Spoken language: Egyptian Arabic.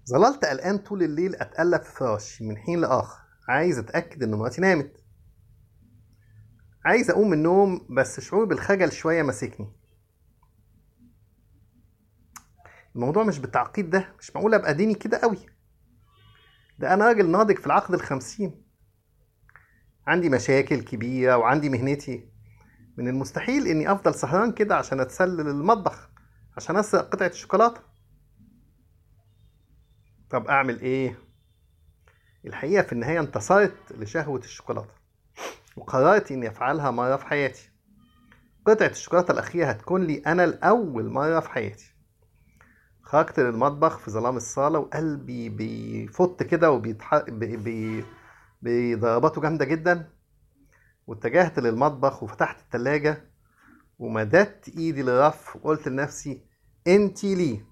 ظللت قلقان طول الليل اتقلب في فراشي من حين لاخر عايز اتاكد ان مراتي نامت عايز اقوم من النوم بس شعور بالخجل شويه ماسكني الموضوع مش بالتعقيد ده مش معقول ابقى ديني كده قوي ده انا راجل ناضج في العقد الخمسين عندي مشاكل كبيرة وعندي مهنتي من المستحيل اني افضل سهران كده عشان اتسلل المطبخ عشان اسرق قطعة الشوكولاتة طب اعمل ايه الحقيقة في النهاية انتصرت لشهوة الشوكولاتة وقررت اني افعلها مرة في حياتي قطعة الشوكولاتة الأخيرة هتكون لي أنا لأول مرة في حياتي خرجت للمطبخ في ظلام الصالة وقلبي بيفط كده وبيضرباته بي... بي... بضرباته جامدة جدا واتجهت للمطبخ وفتحت التلاجة ومددت ايدي للرف وقلت لنفسي انتي ليه